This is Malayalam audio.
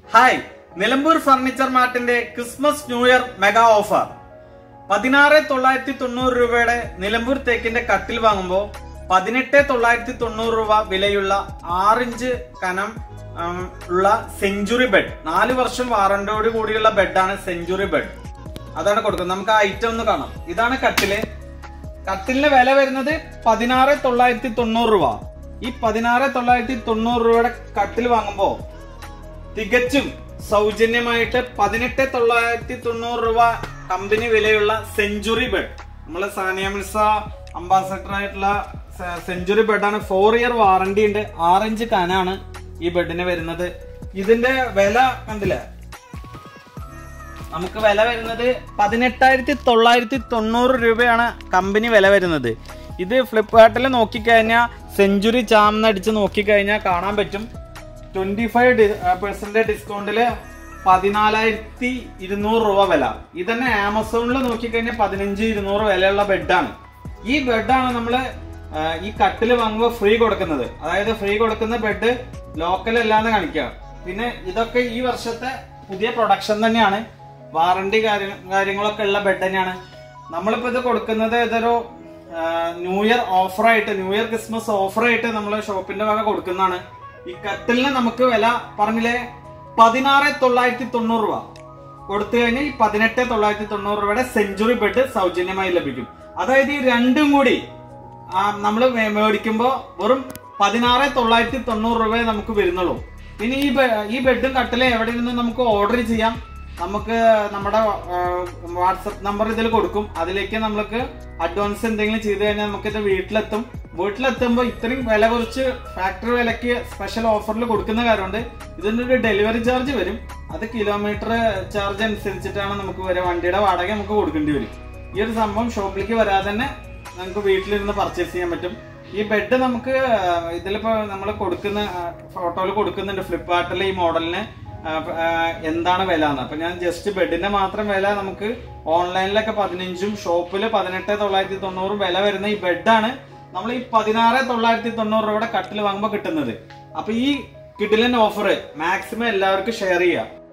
ഹായ് നിലമ്പൂർ ഫർണിച്ചർ മാർട്ടിന്റെ Christmas new year mega offer പതിനാറ് തൊള്ളായിരത്തി തൊണ്ണൂറ് രൂപയുടെ നിലമ്പൂർ തേക്കിന്റെ കട്ടിൽ വാങ്ങുമ്പോൾ പതിനെട്ട് തൊള്ളായിരത്തി തൊണ്ണൂറ് രൂപ വിലയുള്ള ആറിഞ്ച് കനം ഉം, ഉള്ള സെഞ്ചുറി ബെഡ് നാല് വർഷം വാറന്റിയോട് കൂടിയുള്ള ബെഡാണ് സെഞ്ചുറി ബെഡ് അതാണ് കൊടുക്കുന്നത് നമുക്ക് ആ ഐറ്റം ഒന്ന് കാണാം ഇതാണ് കട്ടില് കട്ടിലിന് വില വരുന്നത് പതിനാറ് തൊള്ളായിരത്തി തൊണ്ണൂറ് രൂപ ഈ പതിനാറ് തൊള്ളായിരത്തി തൊണ്ണൂറ് രൂപയുടെ കട്ടിൽ വാങ്ങുമ്പോ തികച്ചും സൗജന്യമായിട്ട് പതിനെട്ട് തൊള്ളായിരത്തി തൊണ്ണൂറ് രൂപ കമ്പനി വിലയുള്ള സെഞ്ചുറി ബെഡ് നമ്മളെ സാനിയ മിർസ അംബാസഡർ ആയിട്ടുള്ള സെ- സെഞ്ചുറി ബെഡാണ് ഫോർ ഇയർ വാറണ്ടി ഉണ്ട് ആറിഞ്ച് കനാണ് ഈ ബെഡിന് വരുന്നത് ഇതിന്റെ വില കണ്ടില്ലേ നമുക്ക് വില വരുന്നത് പതിനെട്ടായിരത്തി തൊള്ളായിരത്തി തൊണ്ണൂറ് രൂപയാണ് കമ്പനി വില വരുന്നത് ഇത് ഫ്ലിപ്കാർട്ടിൽ നോക്കിക്കഴിഞ്ഞാൽ സെഞ്ചുറി ചാമെന്ന് അടിച്ച് നോക്കിക്കഴിഞ്ഞാൽ കാണാൻ പറ്റും ട്വന്റി ഫൈവ് പെർസെന്റ് ഡിസ്കൗണ്ടില് പതിനാലായിരത്തി ഇരുന്നൂറ് രൂപ വില ഇതന്നെ ആമസോണിൽ നോക്കിക്കഴിഞ്ഞാൽ പതിനഞ്ച് ഇരുന്നൂറ് വിലയുള്ള ബെഡാണ് ഈ ബെഡാണ് നമ്മള് ആ, ഈ കട്ടില് വാങ്ങുമ്പോൾ ഫ്രീ കൊടുക്കുന്നത് അതായത് ഫ്രീ കൊടുക്കുന്ന ബെഡ് ലോക്കൽ അല്ലാന്ന് കാണിക്കുക പിന്നെ ഇതൊക്കെ ഈ വർഷത്തെ പുതിയ പ്രൊഡക്ഷൻ തന്നെയാണ് വാറണ്ടി കാര്യങ്ങളൊക്കെ ഉള്ള ബെഡ് തന്നെയാണ് നമ്മളിപ്പോ ഇത് കൊടുക്കുന്നത് ഇതൊരു ആ, ന്യൂ ഇയർ ഓഫറായിട്ട് ന്യൂ ഇയർ ക്രിസ്മസ് ഓഫറായിട്ട് നമ്മൾ ഷോപ്പിന്റെ വക കൊടുക്കുന്നതാണ് ഈ കട്ടിലിന് നമുക്ക് വില പറഞ്ഞില്ലേ പതിനാറ് തൊള്ളായിരത്തി തൊണ്ണൂറ് രൂപ കൊടുത്തു കഴിഞ്ഞാൽ ഈ പതിനെട്ട് തൊള്ളായിരത്തി തൊണ്ണൂറ് രൂപയുടെ സെഞ്ചുറി ബെഡ് സൗജന്യമായി ലഭിക്കും അതായത് ഈ രണ്ടും കൂടി നമ്മൾ മേടിക്കുമ്പോൾ വെറും പതിനാറ് തൊള്ളായിരത്തി തൊണ്ണൂറ് രൂപയെ നമുക്ക് വരുന്നുള്ളൂ പിന്നെ ഈ ബെ- ഈ ബെഡും കട്ടിലും എവിടെ നിന്ന് നമുക്ക് ഓർഡർ ചെയ്യാം നമുക്ക് നമ്മുടെ വാട്സപ്പ് നമ്പർ ഇതിൽ കൊടുക്കും അതിലേക്ക് നമ്മൾക്ക് അഡ്വാൻസ് എന്തെങ്കിലും ചെയ്ത് കഴിഞ്ഞാൽ നമുക്കിത് വീട്ടിലെത്തും വീട്ടിലെത്തുമ്പോൾ ഇത്രയും വില കുറച്ച് ഫാക്ടറി വിലക്ക് സ്പെഷ്യൽ ഓഫറിൽ കൊടുക്കുന്ന കാര്യമുണ്ട് ഇതിൻ്റെ ഒരു ഡെലിവറി ചാർജ് വരും അത് കിലോമീറ്റർ ചാർജ് അനുസരിച്ചിട്ടാണ് നമുക്ക് വരിക വണ്ടിയുടെ വാടക നമുക്ക് കൊടുക്കേണ്ടി വരും ഈ ഒരു സംഭവം ഷോപ്പിലേക്ക് വരാതെ തന്നെ നമുക്ക് വീട്ടിലിരുന്ന് പർച്ചേസ് ചെയ്യാൻ പറ്റും ഈ ബെഡ് നമുക്ക് ആ, ഇതിലിപ്പോ നമ്മൾ കൊടുക്കുന്ന ഫോട്ടോയിൽ കൊടുക്കുന്നുണ്ട് ഫ്ലിപ്കാർട്ടിൽ ഈ മോഡലിന് ആ, ആ, എന്താണ് വില എന്ന് അപ്പൊ ഞാൻ ജസ്റ്റ് ബെഡിന്റെ മാത്രം വില നമുക്ക് ഓൺലൈനിലൊക്കെ പതിനഞ്ചും ഷോപ്പിൽ പതിനെട്ട് തൊള്ളായിരത്തി തൊണ്ണൂറും വില വരുന്ന ഈ ബെഡാണ് നമ്മൾ ഈ പതിനാറ് തൊള്ളായിരത്തി തൊണ്ണൂറ് രൂപയുടെ കട്ടിൽ വാങ്ങുമ്പോൾ കിട്ടുന്നത് അപ്പൊ ഈ കിഡിലൻ ഓഫർ മാക്സിമം എല്ലാവർക്കും ഷെയർ ചെയ്യുക